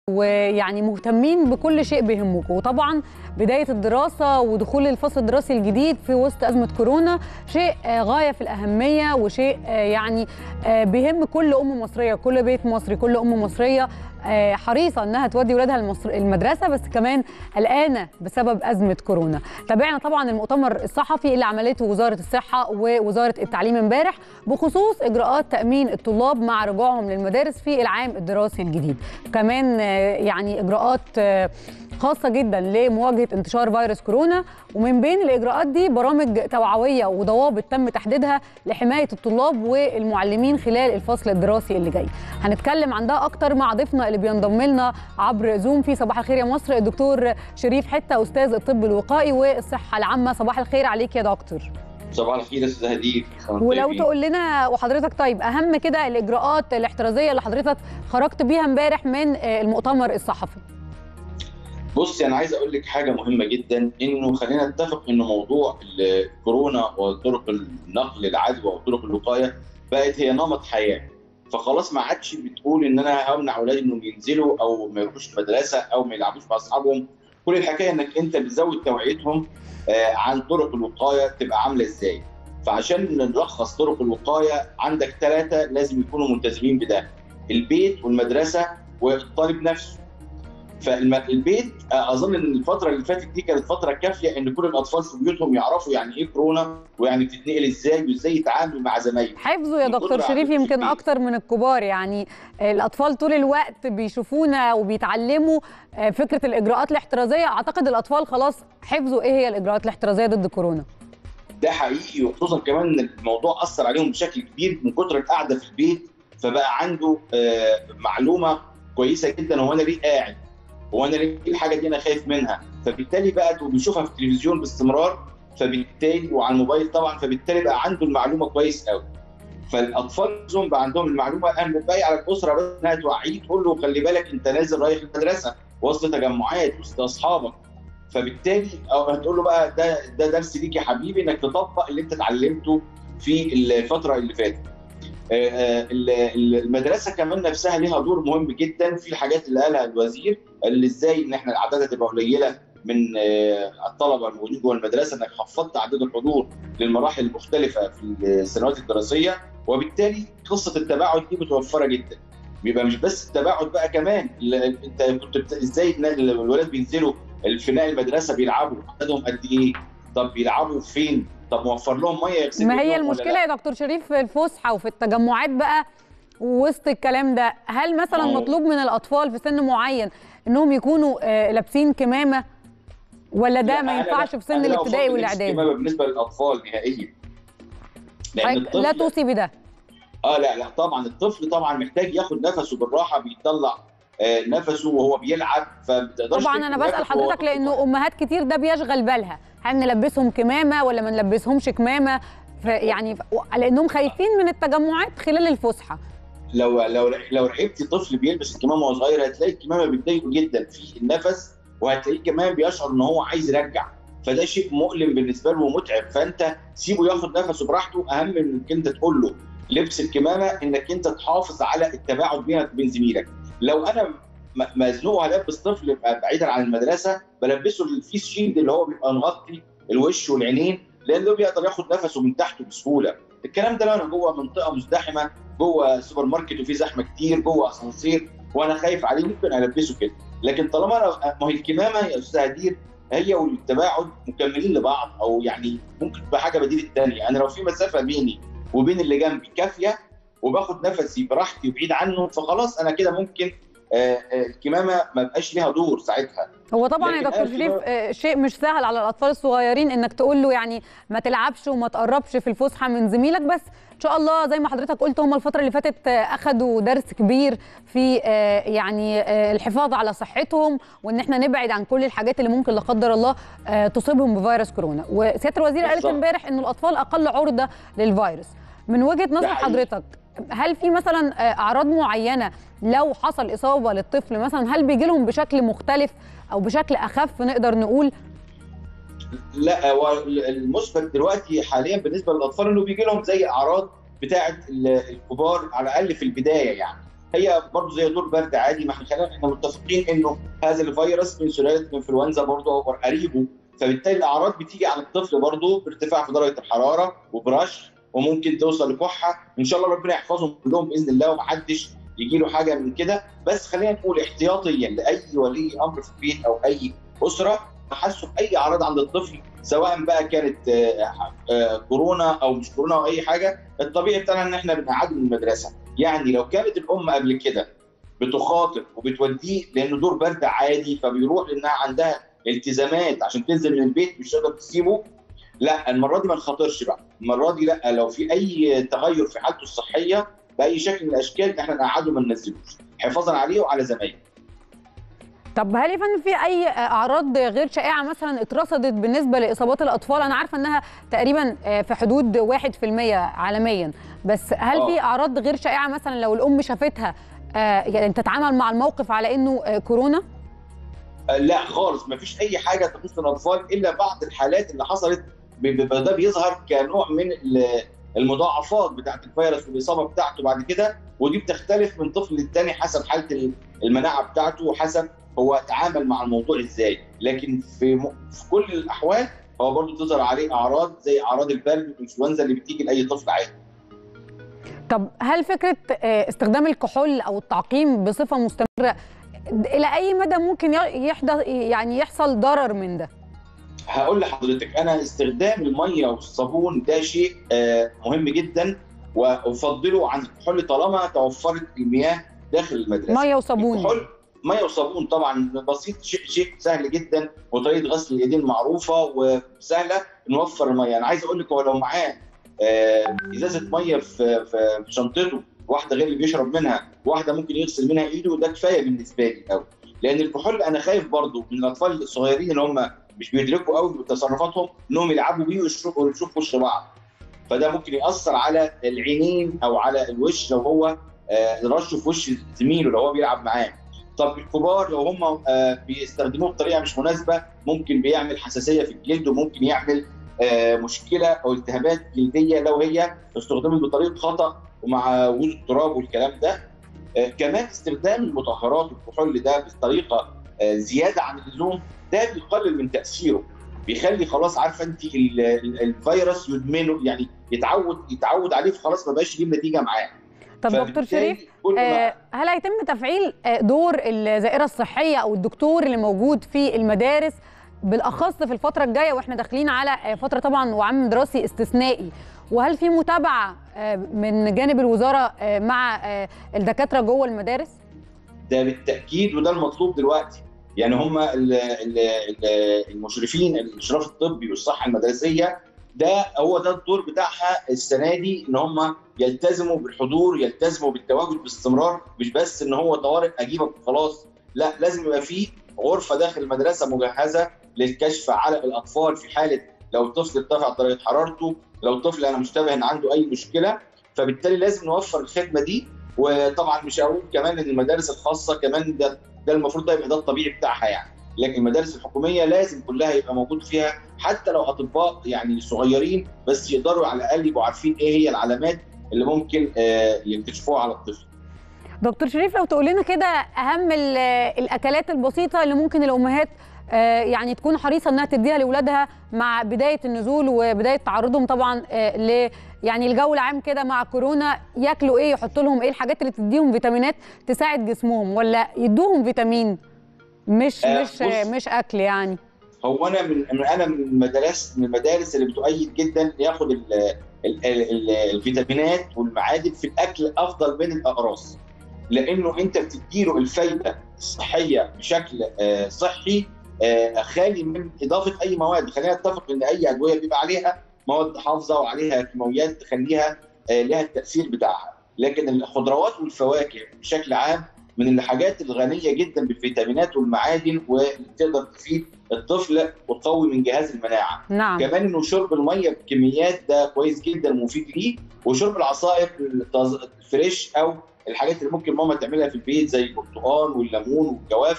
ويعني مهتمين بكل شيء بيهمكم وطبعا بدايه الدراسه ودخول الفصل الدراسي الجديد في وسط ازمه كورونا شيء آه، غايه في الاهميه وشيء آه، يعني آه، بيهم كل ام مصريه كل بيت مصري كل ام مصريه آه، حريصه انها تودي ولادها المصر المدرسه بس كمان قلقانه بسبب ازمه كورونا تابعنا طبعا المؤتمر الصحفي اللي عملته وزاره الصحه ووزاره التعليم امبارح بخصوص اجراءات تامين الطلاب مع رجوعهم للمدارس في العام الدراسي الجديد كمان آه، يعني اجراءات آه، خاصه جدا لمواجهه انتشار فيروس كورونا ومن بين الاجراءات دي برامج توعويه وضوابط تم تحديدها لحمايه الطلاب والمعلمين خلال الفصل الدراسي اللي جاي هنتكلم عن ده اكتر مع ضيفنا اللي بينضم لنا عبر زوم في صباح الخير يا مصر الدكتور شريف حته استاذ الطب الوقائي والصحه العامه صباح الخير عليك يا دكتور صباح الخير يا استاذ هدير ولو تقول لنا وحضرتك طيب اهم كده الاجراءات الاحترازيه اللي حضرتك خرجت بيها امبارح من آه، المؤتمر الصحفي بصي انا عايز اقول لك حاجه مهمه جدا انه خلينا نتفق ان موضوع الكورونا وطرق النقل العدوى وطرق الوقايه بقت هي نمط حياه فخلاص ما عادش بتقول ان انا همنع اولادي انهم ينزلوا او ما يروحوش المدرسه او ما يلعبوش مع اصحابهم كل الحكايه انك انت بتزود توعيتهم آه، عن طرق الوقايه تبقى عامله ازاي فعشان نلخص طرق الوقايه عندك ثلاثه لازم يكونوا ملتزمين بده البيت والمدرسه والطالب نفسه فالبيت اظن ان الفتره اللي فاتت دي كانت فتره كافيه ان كل الاطفال في بيوتهم يعرفوا يعني ايه كورونا ويعني بتتنقل ازاي وازاي يتعاملوا مع زمايلهم حفظوا يا من دكتور كتر شريف عادتهم في يمكن البيت. اكتر من الكبار يعني الاطفال طول الوقت بيشوفونا وبيتعلموا آه، فكره الاجراءات الاحترازيه اعتقد الاطفال خلاص حفظوا ايه هي الاجراءات الاحترازيه ضد كورونا ده حقيقي وخصوصا كمان ان الموضوع اثر عليهم بشكل كبير من كتر القعده في البيت فبقى عنده آه، معلومه كويسه جدا هو انا ليه قاعد هو انا ليه الحاجه دي انا خايف منها فبالتالي بقت وبيشوفها في التلفزيون باستمرار فبالتالي وعلى الموبايل طبعا فبالتالي بقى عنده المعلومه كويس قوي فالاطفال نفسهم بقى عندهم المعلومه اهم باقي على الاسره بس انها توعيه تقول له خلي بالك انت نازل رايح المدرسه وسط تجمعات وسط اصحابك فبالتالي أو هتقول له بقى ده ده درس ليك يا حبيبي انك تطبق اللي انت اتعلمته في الفتره اللي فاتت. آه، آه، ال- المدرسه كمان نفسها ليها دور مهم جدا في الحاجات اللي قالها الوزير اللي ازاي ان احنا الاعداد تبقى قليله من آه، الطلبه الموجودين جوه المدرسه انك خفضت عدد الحضور للمراحل المختلفه في السنوات الدراسيه وبالتالي قصه التباعد دي متوفره جدا. بيبقى مش بس التباعد بقى كمان ال- انت كنت بت- ازاي الناس- الولاد بينزلوا الفناء المدرسه بيلعبوا عددهم قد ايه؟ طب بيلعبوا فين؟ طب موفر لهم ميه يغسلوا ما هي ايدهم ولا المشكله لا؟ يا دكتور شريف في الفسحه وفي التجمعات بقى وسط الكلام ده هل مثلا أوه. مطلوب من الاطفال في سن معين انهم يكونوا آه، لابسين كمامه ولا ده لا، ما أنا ينفعش لا- في سن أنا لا الابتدائي أفضل والاعدادي الاستمامة بالنسبه للاطفال نهائيا لان حضرتك لا الطفل توصي بده اه لا لا طبعا الطفل طبعا محتاج ياخد نفسه بالراحه بيطلع آه نفسه وهو بيلعب فبتقدرش طبعا انا تكتب بسال نفسه وهو حضرتك بيطلع. لانه امهات كتير ده بيشغل بالها هل نلبسهم كمامه ولا ما نلبسهمش كمامه ف- يعني ف- لانهم خايفين من التجمعات خلال الفسحه لو لو لو لعبتي طفل بيلبس الكمامه وهو صغير هتلاقي الكمامه بتضايقه جدا في النفس وهتلاقيه كمان بيشعر ان هو عايز يرجع فده شيء مؤلم بالنسبه له ومتعب فانت سيبه ياخد نفسه براحته اهم من انك انت تقول له لبس الكمامه انك انت تحافظ على التباعد بينك وبين زميلك لو انا م- مزنوق هلبس طفل بعيدا عن المدرسه بلبسه الفيس شيلد اللي هو بيبقى مغطي الوش والعينين لانه بيقدر ياخد نفسه من تحته بسهوله الكلام ده لو انا جوه منطقه مزدحمه جوه سوبر ماركت وفي زحمه كتير جوه اسانسير وانا خايف عليه ممكن البسه كده لكن طالما انا ما هي الكمامه يا استاذ هدير هي والتباعد مكملين لبعض او يعني ممكن تبقى حاجه بديل الثانيه انا لو في مسافه بيني وبين اللي جنبي كافيه وباخد نفسي براحتي وبعيد عنه فخلاص انا كده ممكن آه، آه، الكمامه ما بقاش ليها دور ساعتها هو طبعا يا لكن دكتور أنا شريف في- آه، شيء مش سهل على الاطفال الصغيرين انك تقول له يعني ما تلعبش وما تقربش في الفسحه من زميلك بس ان شاء الله زي ما حضرتك قلت هم الفتره اللي فاتت آه، اخذوا درس كبير في آه، يعني آه، الحفاظ على صحتهم وان احنا نبعد عن كل الحاجات اللي ممكن لا قدر الله آه، تصيبهم بفيروس كورونا وسياده الوزير قالت بالظبط. امبارح انه الاطفال اقل عرضه للفيروس من وجهه نظر حقيقي. حضرتك هل في مثلا آه، اعراض معينه لو حصل اصابه للطفل مثلا هل بيجي لهم بشكل مختلف او بشكل اخف نقدر نقول لا هو المثبت دلوقتي حاليا بالنسبه للاطفال انه بيجي لهم زي اعراض بتاعه الكبار على الاقل في البدايه يعني هي برضه زي دور برد عادي ما احنا خلينا احنا متفقين انه هذا الفيروس من سلاله الانفلونزا برضه او قريبه فبالتالي الاعراض بتيجي على الطفل برضه بارتفاع في درجه الحراره وبرش وممكن توصل لكحه ان شاء الله ربنا يحفظهم كلهم باذن الله ومحدش يجي له حاجه من كده بس خلينا نقول احتياطيا لاي ولي امر في البيت او اي اسره حسوا باي اعراض عند الطفل سواء بقى كانت كورونا او مش كورونا او اي حاجه الطبيعي بتاعنا ان احنا بنقعده من المدرسه يعني لو كانت الام قبل كده بتخاطب وبتوديه لانه دور برد عادي فبيروح لانها عندها التزامات عشان تنزل من البيت مش تقدر تسيبه لا المره دي ما نخاطرش بقى المره دي لا لو في اي تغير في حالته الصحيه باي شكل من الاشكال احنا نقعده ما ننزلوش حفاظا عليه وعلى زمايله طب هل يا فندم في اي اعراض غير شائعه مثلا اترصدت بالنسبه لاصابات الاطفال انا عارفه انها تقريبا في حدود 1% عالميا بس هل أوه. في اعراض غير شائعه مثلا لو الام شافتها يعني تتعامل مع الموقف على انه كورونا لا خالص ما فيش اي حاجه تخص الاطفال الا بعض الحالات اللي حصلت ده بيظهر كنوع من المضاعفات بتاعت الفيروس والاصابه بتاعته بعد كده ودي بتختلف من طفل للتاني حسب حاله المناعه بتاعته وحسب هو تعامل مع الموضوع ازاي لكن في م... في كل الاحوال هو برضه تظهر عليه اعراض زي اعراض البرد والانفلونزا اللي بتيجي لاي طفل عادي طب هل فكره استخدام الكحول او التعقيم بصفه مستمره الى اي مدى ممكن يحدث يعني يحصل ضرر من ده هقول لحضرتك انا استخدام الميه والصابون ده شيء مهم جدا وافضله عن الكحول طالما توفرت المياه داخل المدرسه ميه وصابون الكحول ميه وصابون طبعا بسيط شيء شيء سهل جدا وطريقه غسل اليدين معروفه وسهله نوفر الميه انا عايز اقول لك هو لو معاه ازازه ميه في في شنطته واحده غير اللي بيشرب منها واحده ممكن يغسل منها ايده وده كفايه بالنسبه لي قوي لان الكحول انا خايف برضو من الاطفال الصغيرين اللي هم مش بيدركوا قوي بتصرفاتهم انهم يلعبوا بيه ويشربوا ويشوفوا وش بعض فده ممكن ياثر على العينين او على الوش لو هو رشه في وش زميله لو هو بيلعب معاه طب الكبار لو هم بيستخدموه بطريقه مش مناسبه ممكن بيعمل حساسيه في الجلد وممكن يعمل مشكله او التهابات جلديه لو هي استخدمت بطريقه خطا ومع وجود التراب والكلام ده كمان استخدام المطهرات والكحول ده بطريقه زياده عن اللزوم ده بيقلل من تاثيره بيخلي خلاص عارفه انت الفيروس يدمنه يعني يتعود يتعود عليه فخلاص ما بقاش يجيب نتيجه معاه طب دكتور شريف آه هل هيتم تفعيل دور الزائره الصحيه او الدكتور اللي موجود في المدارس بالاخص في الفتره الجايه واحنا داخلين على فتره طبعا وعام دراسي استثنائي وهل في متابعه من جانب الوزاره مع الدكاتره جوه المدارس؟ ده بالتاكيد وده المطلوب دلوقتي يعني هم المشرفين الاشراف الطبي والصحه المدرسيه ده هو ده الدور بتاعها السنه دي ان هم يلتزموا بالحضور يلتزموا بالتواجد باستمرار مش بس ان هو طوارئ اجيبك وخلاص لا لازم يبقى في غرفه داخل المدرسه مجهزه للكشف على الاطفال في حاله لو الطفل ارتفع درجه حرارته لو الطفل انا مشتبه ان عنده اي مشكله فبالتالي لازم نوفر الخدمه دي وطبعا مش هقول كمان ان المدارس الخاصه كمان ده ده المفروض ده يبقى ده الطبيعي بتاعها يعني لكن المدارس الحكوميه لازم كلها يبقى موجود فيها حتى لو اطباء يعني صغيرين بس يقدروا على الاقل يبقوا عارفين ايه هي العلامات اللي ممكن يكتشفوها على الطفل. دكتور شريف لو تقول لنا كده اهم الاكلات البسيطه اللي ممكن الامهات يعني تكون حريصه انها تديها لاولادها مع بدايه النزول وبدايه تعرضهم طبعا ل يعني الجو العام كده مع كورونا ياكلوا ايه يحطوا لهم ايه الحاجات اللي تديهم فيتامينات تساعد جسمهم ولا يدوهم فيتامين مش آه مش مش اكل يعني هو انا من انا من المدارس من المدارس اللي بتؤيد جدا ياخد ال ال ال الفيتامينات والمعادن في الاكل افضل من الاقراص لانه انت بتديله الفايده الصحيه بشكل آه صحي آه خالي من اضافه اي مواد خلينا نتفق ان اي ادويه بيبقى عليها مواد حافظه وعليها كيماويات تخليها آه لها التاثير بتاعها لكن الخضروات والفواكه بشكل عام من الحاجات الغنيه جدا بالفيتامينات والمعادن واللي تقدر تفيد الطفل وتقوي من جهاز المناعه. نعم. كمان انه شرب الميه بكميات ده كويس جدا ومفيد ليه وشرب العصائر الفريش او الحاجات اللي ممكن ماما تعملها في البيت زي البرتقال والليمون والجوافه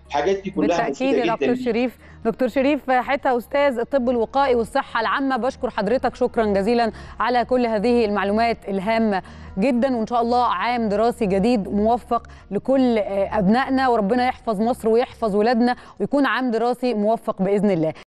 الحاجات دي كلها بالتاكيد يا دكتور شريف دكتور شريف حتى استاذ الطب الوقائي والصحه العامه بشكر حضرتك شكرا جزيلا على كل هذه المعلومات الهامه جدا وان شاء الله عام دراسي جديد موفق لكل ابنائنا وربنا يحفظ مصر ويحفظ ولادنا ويكون عام دراسي موفق باذن الله